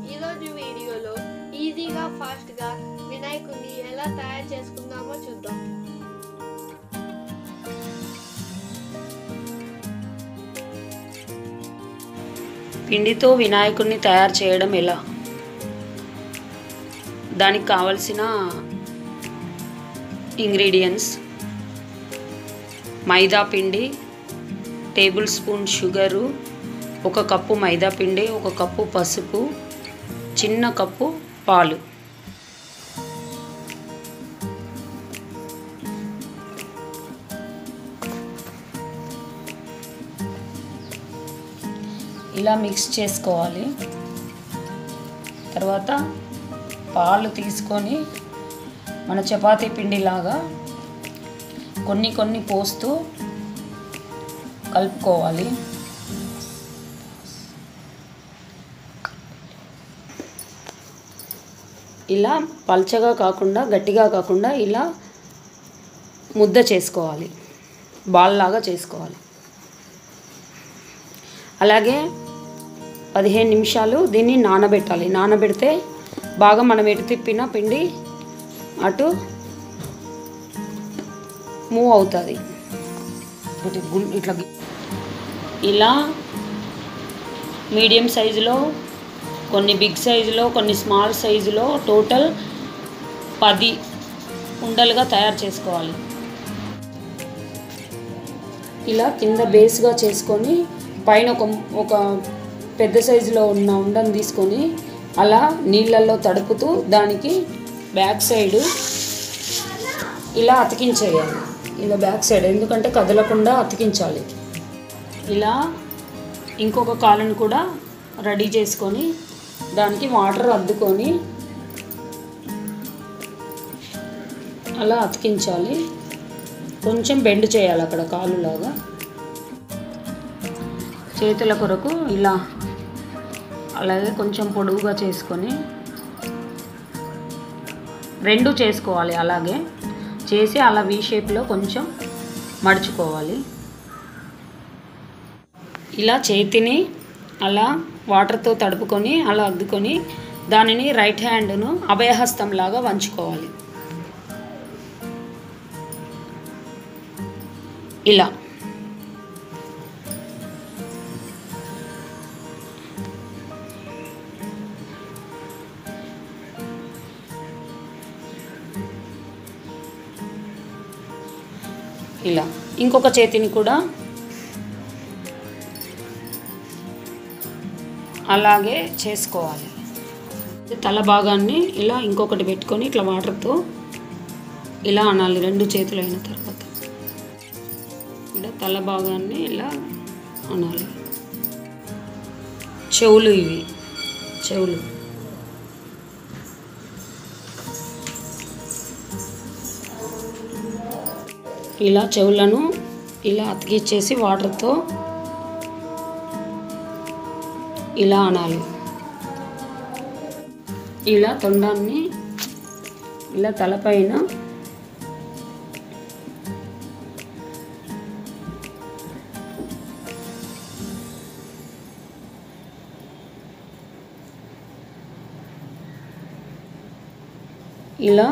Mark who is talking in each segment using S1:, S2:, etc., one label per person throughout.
S1: ఈరోజు వీడియోలో ఈజీగా ఫాస్ట్గా వినాయకుడిని ఎలా తయారు చేసుకుందామో చూద్దాం
S2: పిండితో వినాయకుడిని తయారు చేయడం ఎలా దానికి కావలసిన ఇంగ్రీడియంట్స్ మైదా పిండి టేబుల్ స్పూన్ షుగరు ఒక కప్పు మైదా పిండి ఒక కప్పు పసుపు చిన్న కప్పు పాలు ఇలా మిక్స్ చేసుకోవాలి తర్వాత పాలు తీసుకొని మన చపాతీ పిండిలాగా కొన్ని కొన్ని పోస్తూ కలుపుకోవాలి ఇలా పల్చగా కాకుండా గట్టిగా కాకుండా ఇలా ముద్ద చేసుకోవాలి బాల్ లాగా చేసుకోవాలి అలాగే పదిహేను నిమిషాలు దీన్ని నానబెట్టాలి నానబెడితే బాగా మనం ఎటు తిప్పిన పిండి అటు మూవ్ అవుతుంది ఇటు గుల్- ఇట్లా గి- ఇలా మీడియం సైజులో కొన్ని బిగ్ సైజులో కొన్ని స్మాల్ సైజులో టోటల్ పది ఉండలుగా తయారు చేసుకోవాలి ఇలా కింద బేస్గా చేసుకొని పైన ఒక ఒక పెద్ద సైజులో ఉన్న ఉండను తీసుకొని అలా నీళ్ళల్లో తడుపుతూ దానికి బ్యాక్ సైడ్ ఇలా అతికించేయాలి ఇలా బ్యాక్ సైడ్ ఎందుకంటే కదలకుండా అతికించాలి ఇలా ఇంకొక కాలను కూడా రెడీ చేసుకొని దానికి వాటర్ అద్దుకొని అలా అతికించాలి కొంచెం బెండ్ చేయాలి అక్కడ కాలులాగా చేతుల కొరకు ఇలా అలాగే కొంచెం పొడవుగా చేసుకొని రెండు చేసుకోవాలి అలాగే చేసి అలా వీ షేప్లో కొంచెం మడుచుకోవాలి ఇలా చేతిని అలా వాటర్తో తడుపుకొని అలా అద్దుకొని దానిని రైట్ హ్యాండ్ను అభయహస్తంలాగా వంచుకోవాలి ఇలా ఇలా ఇంకొక చేతిని కూడా అలాగే చేసుకోవాలి తల భాగాన్ని ఇలా ఇంకొకటి పెట్టుకొని ఇట్లా వాటర్తో ఇలా అనాలి రెండు చేతులు అయిన తర్వాత ఇలా తల భాగాన్ని ఇలా అనాలి చెవులు ఇవి చెవులు ఇలా చెవులను ఇలా అతికిచ్చేసి వాటర్తో ఇలా అనాలి ఇలా తొండాన్ని ఇలా తలపైన ఇలా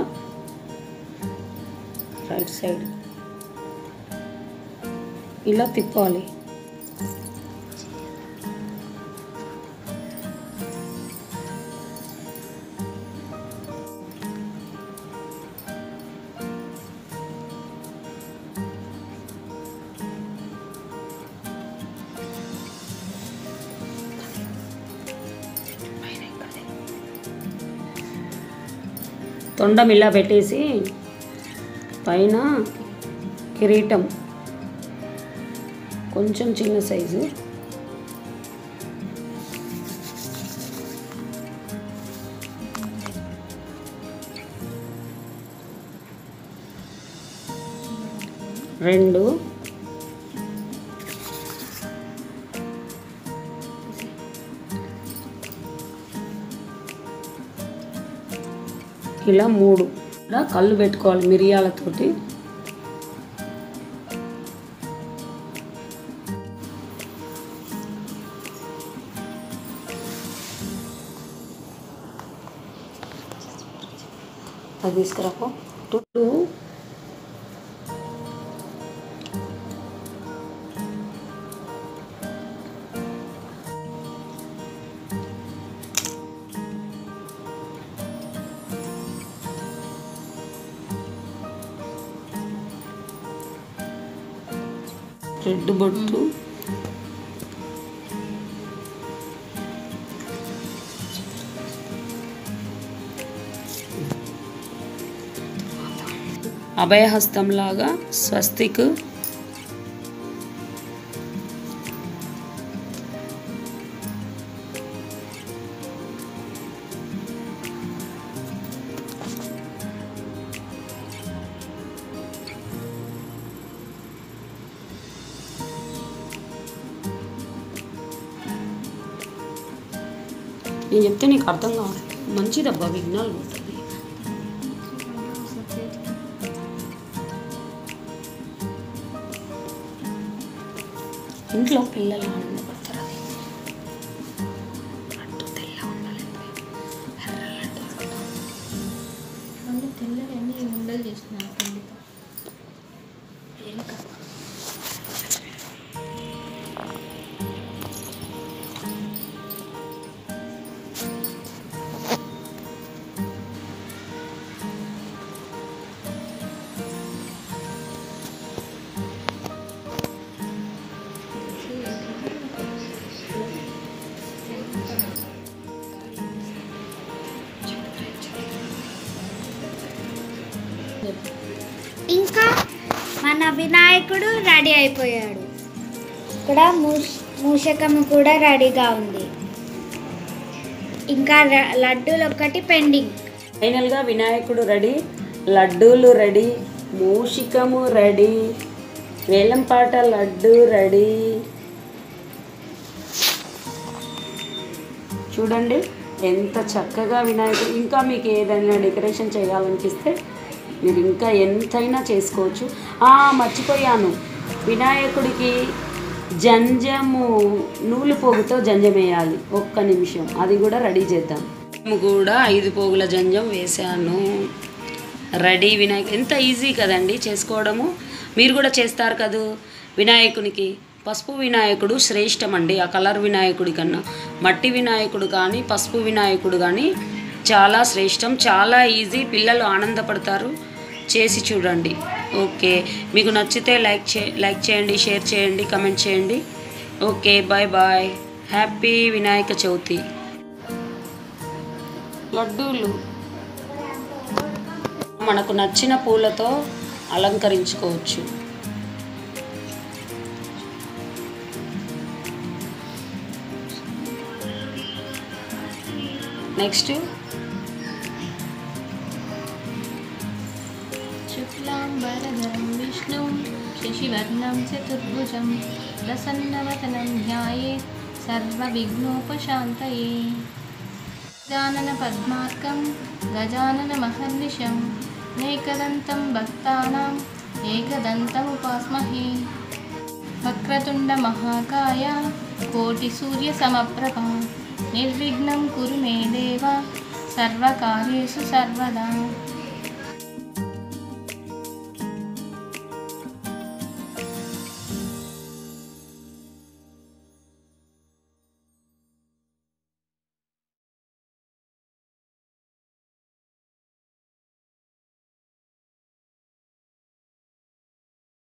S2: రైట్ సైడ్ ఇలా తిప్పాలి తొండం ఇలా పెట్టేసి పైన కిరీటం కొంచెం చిన్న సైజు రెండు ఇలా మూడు ఇలా కళ్ళు పెట్టుకోవాలి మిరియాలతోటి అది తీసుకురాపో చుట్టూ రెడ్ బొట్టు అభయహస్తంలాగా స్వస్తిక్ నేను చెప్తే నీకు అర్థం కావాలి మంచిదబ్బా విఘ్నాలు పోతుంది ఇంట్లో పిల్లలు ఆనందపడతారు అది అట్టు తెల్ల ఉండాలి ఎర్ర లడ్డు వద్దు.
S1: అంటే తెల్లవన్నీ ఉండలు చేస్తున్నాను పిండితో
S3: ఇంకా మన వినాయకుడు రెడీ అయిపోయాడు ఇక్కడ మూష్ మూషకము కూడా రెడీగా ఉంది ఇంకా ర- లడ్డూలు ఒక్కటి పెండింగ్
S2: ఫైనల్గా వినాయకుడు రెడీ లడ్డూలు రెడీ మూషికము రెడీ వేలంపాట లడ్డు రెడీ చూడండి ఎంత చక్కగా వినాయకుడు ఇంకా మీకు ఏదైనా డెకరేషన్ చేయాలనిపిస్తే మీరు ఇంకా ఎంతైనా చేసుకోవచ్చు ఆ, మర్చిపోయాను వినాయకుడికి జంజము నూలు పోగుతో జంజం వేయాలి ఒక్క నిమిషం అది కూడా రెడీ చేద్దాం మేము కూడా ఐదు పోగుల జంజం వేశాను రెడీ వినాయక ఎంత ఈజీ కదండి చేసుకోవడము మీరు కూడా చేస్తారు కదూ వినాయకునికి పసుపు వినాయకుడు శ్రేష్టం అండి ఆ కలర్ వినాయకుడి కన్నా మట్టి వినాయకుడు కానీ పసుపు వినాయకుడు కానీ చాలా శ్రేష్టం చాలా ఈజీ పిల్లలు ఆనందపడతారు చేసి చూడండి ఓకే మీకు నచ్చితే లైక్ చే లైక్ చేయండి షేర్ చేయండి కమెంట్ చేయండి okay bye bye happy Vinayaka Chavithi లడ్డూలు మనకు నచ్చిన పూలతో అలంకరించుకోవచ్చు నెక్స్ట్
S1: शुक्लाम्बरधरं विष्णुं शशिवर्णं चतुर्भुजं प्रसन्नवदनं ध्यायेत् सर्वविघ्नोपशान्तये गजाननपद्मार्कं गजाननमहर्निशं नैकदन्तं भक्तानाम् एकदन्तमुपास्महे वक्रतुण्डमहाकाय कोटिसूर्यसमप्रभा निर्विघ्नं कुरु मे देव सर्वकार्येषु सर्वदा